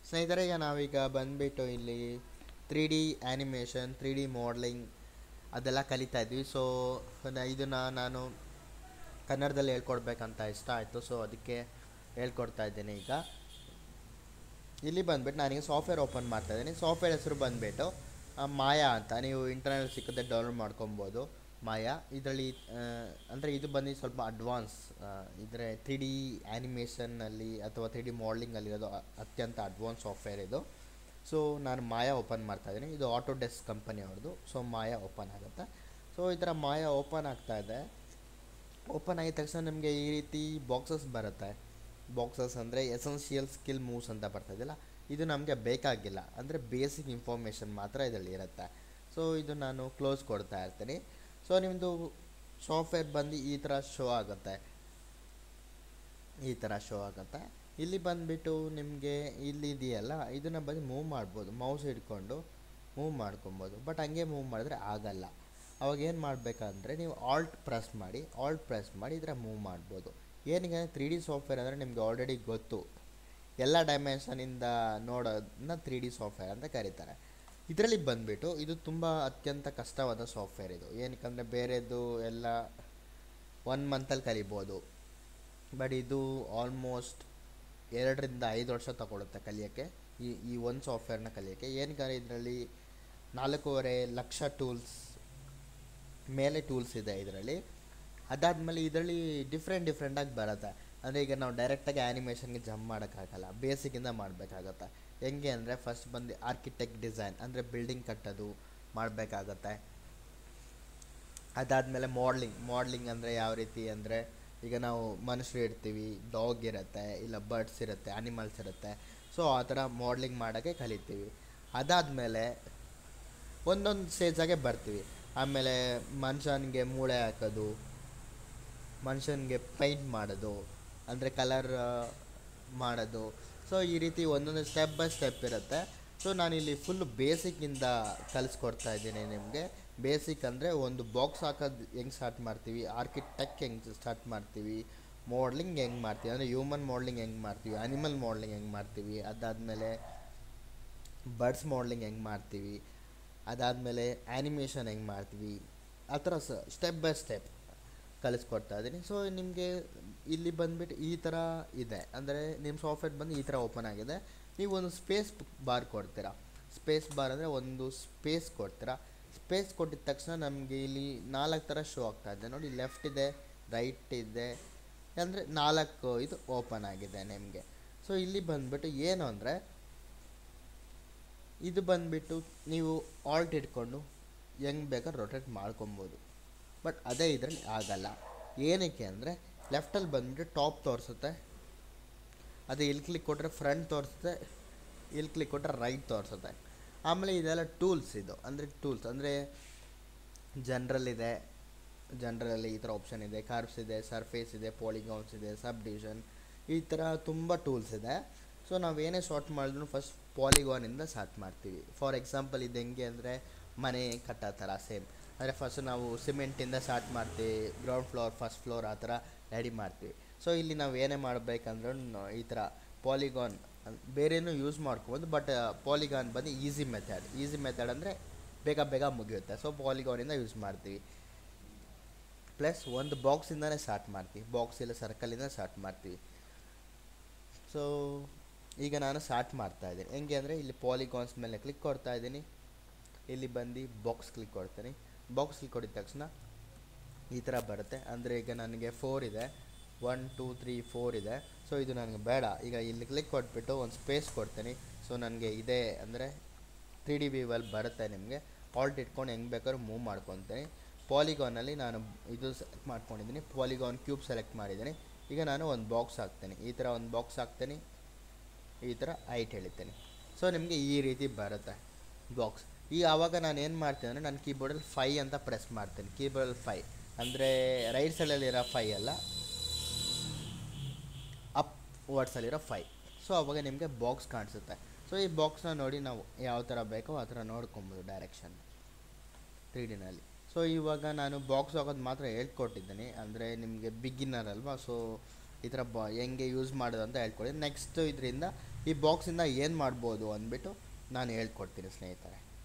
ಸ್ನೇಹಿತರೆ ಈಗ ನಾವೀಗ ಬಂದುಬಿಟ್ಟು ಇಲ್ಲಿ three D animation three D modelling ಅದೆಲ್ಲ ಕಲಿತಾ ಇದ್ವಿ ಸೊ ಇದನ್ನು ನಾನು ಕನ್ನಡದಲ್ಲಿ ಹೇಳ್ಕೊಡ್ಬೇಕಂತ ಇಷ್ಟ ಆಯಿತು ಸೊ ಅದಕ್ಕೆ ಹೇಳ್ಕೊಡ್ತಾ ಇದ್ದೇನೆ ಈಗ ಇಲ್ಲಿ ಬಂದ್ಬಿಟ್ಟು ನಾನೀಗ ಸಾಫ್ಟ್ವೇರ್ ಓಪನ್ ಮಾಡ್ತಾ ಇದ್ದೀನಿ ಸಾಫ್ಟ್ವೇರ್ ಹೆಸರು ಬಂದುಬಿಟ್ಟು ಮಾಯಾ ಅಂತ ನೀವು ಇಂಟರ್ನೆಟ್ ಸಿಕ್ಕದೆ ಡೌನ್ಲೋಡ್ ಮಾಡ್ಕೊಬೋದು ಮಾಯಾ ಇದರಲ್ಲಿ ಅಂದರೆ ಇದು ಬಂದು ಸ್ವಲ್ಪ ಅಡ್ವಾನ್ಸ್ ಇದರ ತ್ರೀ ಡಿ ಆ್ಯನಿಮೇಷನ್ನಲ್ಲಿ ಅಥವಾ ತ್ರೀ ಡಿ ಮಾಡಲಿಂಗಲ್ಲಿ ಇರೋದು ಅ- ಅತ್ಯಂತ ಅಡ್ವಾನ್ಸ್ ಸಾಫ್ಟ್ವೇರ್ ಇದು ಸೊ ನಾನು ಮಾಯಾ ಓಪನ್ ಮಾಡ್ತಾ ಇದ್ದೀನಿ ಇದು ಆಟೋ ಡೆಸ್ಕ್ ಕಂಪನಿ ಅವ್ರದ್ದು ಸೊ ಮಾಯಾ ಓಪನ್ ಆಗುತ್ತೆ ಸೊ ಈ ಥರ ಮಾಯಾ ಓಪನ್ ಆಗ್ತಾ ಇದೆ ಓಪನ್ ಆಗಿದ ತಕ್ಷಣ ನಿಮಗೆ ಈ ರೀತಿ ಬಾಕ್ಸಸ್ ಬರುತ್ತೆ ಬಾಕ್ಸಸ್ ಅಂದರೆ ಎಸೆನ್ಷಿಯಲ್ ಸ್ಕಿಲ್ ಮೂವ್ಸ್ ಅಂತ ಬರ್ತಾಯಿದೆಯಲ್ಲ ಇದು ನಮಗೆ ಬೇಕಾಗಿಲ್ಲ ಅಂದರೆ ಬೇಸಿಕ್ ಇನ್ಫಾರ್ಮೇಷನ್ ಮಾತ್ರ ಇದರಲ್ಲಿ ಇರುತ್ತೆ ಸೊ ಇದು ನಾನು ಕ್ಲೋಸ್ ಕೊಡ್ತಾ ಇರ್ತೀನಿ ಸೊ ನಿಮ್ಮದು ಸಾಫ್ಟ್ವೇರ್ ಬಂದು ಈ ಥರ ಶೋ ಆಗುತ್ತೆ ಈ ಥರ ಶೋ ಆಗುತ್ತೆ ಇಲ್ಲಿ ಬಂದುಬಿಟ್ಟು ನಿಮಗೆ ಇಲ್ಲಿ ಇದೆಯಲ್ಲ ಇದನ್ನು ಬಂದು ಮೂವ್ ಮಾಡ್ಬೋದು ಮೌಸ್ ಹಿಡ್ಕೊಂಡು ಮೂವ್ ಮಾಡ್ಕೊಬೋದು ಬಟ್ ಹಂಗೆ ಮೂವ್ ಮಾಡಿದ್ರೆ ಆಗಲ್ಲ ಅವಾಗ ಏನು ಮಾಡಬೇಕಂದ್ರೆ ನೀವು ಆಲ್ಟ್ ಪ್ರೆಸ್ ಮಾಡಿ ಆಲ್ಟ್ ಪ್ರೆಸ್ ಮಾಡಿ ಇದರ ಮೂವ್ ಮಾಡ್ಬೋದು ಏನಕ್ಕೆ ತ್ರೀ ಡಿ ಸಾಫ್ಟ್ವೇರ್ ಅಂದರೆ ನಿಮಗೆ ಆಲ್ರೆಡಿ ಗೊತ್ತು ಎಲ್ಲ ಡೈಮೆನ್ಷನಿಂದ ನೋಡೋದನ್ನ ತ್ರೀ ಡಿ ಸಾಫ್ಟ್ವೇರ್ ಅಂತ ಕರೀತಾರೆ ಇದರಲ್ಲಿ ಬಂದುಬಿಟ್ಟು ಇದು ತುಂಬ ಅತ್ಯಂತ ಕಷ್ಟವಾದ ಸಾಫ್ಟ್ವೇರ್ ಇದು ಏನಕ್ಕಂದರೆ ಬೇರೆದು ಎಲ್ಲ ಒನ್ ಮಂತಲ್ಲಿ ಕಲಿಬೋದು ಬಟ್ ಇದು ಆಲ್ಮೋಸ್ಟ್ ಎರಡರಿಂದ ಐದು ವರ್ಷ ತಗೊಳುತ್ತೆ ಕಲಿಯೋಕ್ಕೆ ಈ ಈ ಒಂದು ಸಾಫ್ಟ್ವೇರ್ನ ಕಲಿಯೋಕ್ಕೆ ಏನಕ್ಕೆ ಇದರಲ್ಲಿ ನಾಲ್ಕೂವರೆ ಲಕ್ಷ ಟೂಲ್ಸ್ ಮೇಲೆ ಟೂಲ್ಸ್ ಇದೆ ಇದರಲ್ಲಿ ಅದಾದಮೇಲೆ ಇದರಲ್ಲಿ ಡಿಫ್ರೆಂಟ್ ಡಿಫ್ರೆಂಟಾಗಿ ಬರುತ್ತೆ ಅಂದರೆ ಈಗ ನಾವು ಡೈರೆಕ್ಟಾಗಿ ಆ್ಯನಿಮೇಷನ್ಗೆ ಜಂಪ್ ಮಾಡೋಕ್ಕಾಗಲ್ಲ ಬೇಸಿಕ್ಕಿಂದ ಮಾಡಬೇಕಾಗತ್ತೆ ಹೆಂಗೆ ಅಂದರೆ ಫಸ್ಟ್ ಬಂದು ಆರ್ಕಿಟೆಕ್ಟ್ ಡಿಸೈನ್ ಅಂದರೆ ಬಿಲ್ಡಿಂಗ್ ಕಟ್ಟೋದು ಮಾಡಬೇಕಾಗತ್ತೆ ಅದಾದಮೇಲೆ ಮಾಡಲಿಂಗ್ ಮಾಡಲಿಂಗ್ ಅಂದರೆ ಯಾವ ರೀತಿ ಅಂದರೆ ಈಗ ನಾವು ಮನುಷ್ಯರು ಇರ್ತೀವಿ ಡಾಗ್ ಇರುತ್ತೆ ಇಲ್ಲ ಬರ್ಡ್ಸ್ ಇರುತ್ತೆ ಅನಿಮಲ್ಸ್ ಇರುತ್ತೆ ಸೊ ಆ ಥರ ಮಾಡಲಿಂಗ್ ಮಾಡೋಕ್ಕೆ ಕಲಿತೀವಿ ಅದಾದಮೇಲೆ ಒಂದೊಂದು ಸ್ಟೇಜಾಗೆ ಬರ್ತೀವಿ ಆಮೇಲೆ ಮನುಷ್ಯನಿಗೆ ಮೂಳೆ ಹಾಕೋದು ಮನುಷ್ಯನಿಗೆ ಪೈಂಟ್ ಮಾಡೋದು ಅಂದರೆ ಕಲರ್ ಮಾಡೋದು ಸೊ ಈ ರೀತಿ ಒಂದೊಂದು ಸ್ಟೆಪ್ ಬೈ ಸ್ಟೆಪ್ ಇರುತ್ತೆ ಸೊ ನಾನಿಲ್ಲಿ ಫುಲ್ ಬೇಸಿಕ್ಕಿಂದ ಕಲಿಸ್ಕೊಡ್ತಾ ಇದ್ದೀನಿ ನಿಮಗೆ ಬೇಸಿಕ್ ಅಂದರೆ ಒಂದು ಬಾಕ್ಸ್ ಹಾಕೋದು ಹೆಂಗೆ ಸ್ಟಾರ್ಟ್ ಮಾಡ್ತೀವಿ ಆರ್ಕಿಟೆಕ್ಟ್ ಹೆಂಗೆ ಸ್ಟಾರ್ಟ್ ಮಾಡ್ತೀವಿ ಮಾಡಲಿಂಗ್ ಹೆಂಗೆ ಮಾಡ್ತೀವಿ ಅಂದರೆ ಹ್ಯೂಮನ್ ಮಾಡಲಿಂಗ್ ಹೆಂಗೆ ಮಾಡ್ತೀವಿ ಅನಿಮಲ್ ಮಾಡಲಿಂಗ್ ಹೆಂಗೆ ಮಾಡ್ತೀವಿ ಅದಾದಮೇಲೆ ಬರ್ಡ್ಸ್ ಮಾಡಲಿಂಗ್ ಹೆಂಗೆ ಮಾಡ್ತೀವಿ ಅದಾದಮೇಲೆ ಆ್ಯನಿಮೇಷನ್ ಹೆಂಗೆ ಮಾಡ್ತೀವಿ ಆ ಥರ ಸ ಸ್ಟೆಪ್ ಬೈ ಸ್ಟೆಪ್ ಕಲಿಸ್ಕೊಡ್ತಾ ಇದ್ದೀನಿ ಸೊ ನಿಮಗೆ ಇಲ್ಲಿ ಬಂದುಬಿಟ್ಟು ಈ ಥರ ಇದೆ ಅಂದರೆ ನಿಮ್ಮ ಸಾಫ್ಟ್ವೇರ್ ಬಂದು ಈ ಥರ ಓಪನ್ ಆಗಿದೆ ನೀವು ಒಂದು ಸ್ಪೇಸ್ ಬಾರ್ ಕೊಡ್ತೀರಾ ಸ್ಪೇಸ್ ಬಾರ್ ಅಂದರೆ ಒಂದು ಸ್ಪೇಸ್ ಕೊಡ್ತೀರಾ ಸ್ಪೇಸ್ ಕೊಟ್ಟಿದ ತಕ್ಷಣ ನಮಗೆ ಇಲ್ಲಿ ನಾಲ್ಕು ಥರ ಶೋ ಆಗ್ತಾ ಇದೆ ನೋಡಿ ಲೆಫ್ಟ್ ಇದೆ ರೈಟ್ ಇದೆ ಅಂದರೆ ನಾಲ್ಕು ಇದು ಓಪನ್ ಆಗಿದೆ ನಿಮಗೆ ಸೊ ಇಲ್ಲಿ ಬಂದುಬಿಟ್ಟು ಏನು ಅಂದರೆ ಇದು ಬಂದುಬಿಟ್ಟು ನೀವು ಆಲ್ಟ್ ಇಟ್ಕೊಂಡು ಹೆಂಗೆ ಬೇಕಾದ್ರೆ ರೊಟೇಟ್ ಮಾಡ್ಕೊಬೋದು ಬಟ್ ಅದೇ ಇದರಲ್ಲಿ ಆಗಲ್ಲ ಏನಕ್ಕೆ ಅಂದರೆ ಲೆಫ್ಟಲ್ಲಿ ಬಂದುಬಿಟ್ಟು ಟಾಪ್ ತೋರಿಸುತ್ತೆ ಅದೇ ಇಲ್ಲಿ ಕ್ಲಿಕ್ ಕೊಟ್ಟರೆ ಫ್ರಂಟ್ ತೋರಿಸುತ್ತೆ ಇಲ್ಲಿ ಕ್ಲಿಕ್ ಕೊಟ್ಟರೆ ರೈಟ್ ತೋರಿಸುತ್ತೆ ಆಮೇಲೆ ಇದೆಲ್ಲ ಟೂಲ್ಸ್ ಇದು ಅಂದರೆ ಟೂಲ್ಸ್ ಅಂದರೆ ಜನ್ರಲ್ ಇದೆ ಜನ್ರಲಲ್ಲಿ ಈ ಥರ ಆಪ್ಷನ್ ಇದೆ ಕಾರ್ಬ್ಸ್ ಇದೆ ಸರ್ಫೇಸ್ ಇದೆ ಪಾಲಿಗೌನ್ಸ್ ಇದೆ ಸಬ್ ಡಿವಿಷನ್ ಈ ಥರ ತುಂಬ ಟೂಲ್ಸ್ ಇದೆ ಸೊ ನಾವು ಏನೇ ಶಾರ್ಟ್ ಮಾಡಿದ್ರು ಫಸ್ಟ್ ಪಾಲಿಗಾನಿಂದ ಸ್ಟಾರ್ಟ್ ಮಾಡ್ತೀವಿ ಫಾರ್ ಎಕ್ಸಾಂಪಲ್ ಇದು ಹೆಂಗೆ ಅಂದರೆ ಮನೆ ಕಟ್ಟೋ ಥರ ಸೇಮ್ ಅಂದರೆ ಫಸ್ಟ್ ನಾವು ಸಿಮೆಂಟಿಂದ ಸ್ಟಾರ್ಟ್ ಮಾಡ್ತೀವಿ ಗ್ರೌಂಡ್ ಫ್ಲೋರ್ ಫಸ್ಟ್ ಫ್ಲೋರ್ ಆ ಥರ ರೆಡಿ ಮಾಡ್ತೀವಿ ಸೊ ಇಲ್ಲಿ ನಾವು ಏನೇ ಮಾಡಬೇಕಂದ್ರೂ ಈ ಥರ ಪಾಲಿಗಾನ್ ಬೇರೇನೂ ಯೂಸ್ ಮಾಡ್ಕೊಬೋದು ಬಟ್ ಪಾಲಿಗಾನ್ ಬಂದು ಈಸಿ ಮೆಥಡ್ ಈಸಿ ಮೆಥಡ್ ಅಂದರೆ ಬೇಗ ಬೇಗ ಮುಗಿಯುತ್ತೆ ಸೊ ಪಾಲಿಗಾನಿಂದ ಯೂಸ್ ಮಾಡ್ತೀವಿ ಪ್ಲಸ್ ಒಂದು ಬಾಕ್ಸಿಂದನೇ ಸ್ಟಾರ್ಟ್ ಮಾಡ್ತೀವಿ ಬಾಕ್ಸ್ ಇಲ್ಲ ಸರ್ಕಲಿಂದ ಸ್ಟಾರ್ಟ್ ಮಾಡ್ತೀವಿ ಸೊ ಈಗ ನಾನು ಸ್ಟಾರ್ಟ್ ಮಾಡ್ತಾ ಇದ್ದೀನಿ ಹೆಂಗೆ ಅಂದರೆ ಇಲ್ಲಿ ಪಾಲಿಗಾನ್ಸ್ ಮೇಲೆ ಕ್ಲಿಕ್ ಕೊಡ್ತಾ ಇದ್ದೀನಿ ಇಲ್ಲಿ ಬಂದು ಬಾಕ್ಸ್ ಕ್ಲಿಕ್ ಕೊಡ್ತೀನಿ ಬಾಕ್ಸ್ ಕ್ಲಿಕ್ ಕೊಡಿದ ತಕ್ಷಣ ಈ ಥರ ಬರುತ್ತೆ ಅಂದರೆ ಈಗ ನನಗೆ ಫೋರ್ ಇದೆ ಒನ್ ಟೂ ತ್ರೀ ಫೋರ್ ಇದೆ ಸೊ ಇದು ನನಗೆ ಬೇಡ ಈಗ ಇಲ್ಲಿ ಕ್ಲಿಕ್ ಕೊಟ್ಬಿಟ್ಟು ಒಂದು ಸ್ಪೇಸ್ ಕೊಡ್ತೀನಿ ಸೊ ನನಗೆ ಇದೆ ಅಂದರೆ ತ್ರೀ ಡಿ ವಿವಲ್ಲಿ ಬರುತ್ತೆ ನಿಮಗೆ ಆಲ್ಟ್ ಇಟ್ಕೊಂಡು ಹೆಂಗೆ ಬೇಕಾದ್ರೂ ಮೂವ್ ಮಾಡ್ಕೊತೀನಿ ಪಾಲಿಗಾನಲ್ಲಿ ನಾನು ಇದು ಸೆಲೆಕ್ಟ್ ಮಾಡ್ಕೊಂಡಿದ್ದೀನಿ ಪಾಲಿಗಾನ್ ಕ್ಯೂಬ್ ಸೆಲೆಕ್ಟ್ ಮಾಡಿದ್ದೀನಿ ಈಗ ನಾನು ಒಂದು ಬಾಕ್ಸ್ ಹಾಕ್ತೀನಿ ಈ ಥರ ಒಂದು ಬಾಕ್ಸ್ ಹಾಕ್ತೀನಿ ಈ ಥರ ಹೈಟ್ ಎಳಿತೀನಿ ಸೊ ನಿಮಗೆ ಈ ರೀತಿ ಬರುತ್ತೆ ಬಾಕ್ಸ್ ಈ ಆವಾಗ ನಾನು ಏನು ಮಾಡ್ತೀನಿ ಅಂದರೆ ನಾನು ಕೀಬೋರ್ಡಲ್ಲಿ ಫೈ ಅಂತ ಪ್ರೆಸ್ ಮಾಡ್ತೀನಿ ಕೀಬೋರ್ಡಲ್ಲಿ ಫೈ ಅಂದರೆ ರೈಟ್ ಸೈಡಲ್ಲಿರೋ ಫೈ ಅಲ್ಲ ಅಪ್ ವರ್ಡ್ಸಲ್ಲಿರೋ ಫೈ ಸೊ ಅವಾಗ ನಿಮಗೆ ಬಾಕ್ಸ್ ಕಾಣಿಸುತ್ತೆ ಸೊ ಈ ಬಾಕ್ಸ್ನ ನೋಡಿ ನಾವು ಯಾವ ಥರ ಬೇಕೋ ಆ ಥರ ನೋಡ್ಕೊಬೋದು ಡೈರೆಕ್ಷನ್ ತ್ರೀ ಡಿನಲ್ಲಿ ಸೊ ಇವಾಗ ನಾನು ಬಾಕ್ಸ್ ಹಾಕೋದು ಮಾತ್ರ ಹೇಳ್ಕೊಟ್ಟಿದ್ದೀನಿ ಅಂದರೆ ನಿಮಗೆ ಬಿಗಿನರ್ ಅಲ್ವಾ ಸೊ ಈ ಥರ ಬ ಹೆಂಗೆ ಯೂಸ್ ಮಾಡೋದು ಅಂತ ಹೇಳ್ಕೊಡಿ ನೆಕ್ಸ್ಟ್ ಇದರಿಂದ ಈ ಬಾಕ್ಸಿಂದ ಏನು ಮಾಡ್ಬೋದು ಅಂದ್ಬಿಟ್ಟು ನಾನು ಹೇಳ್ಕೊಡ್ತೀನಿ ಸ್ನೇಹಿತರೆ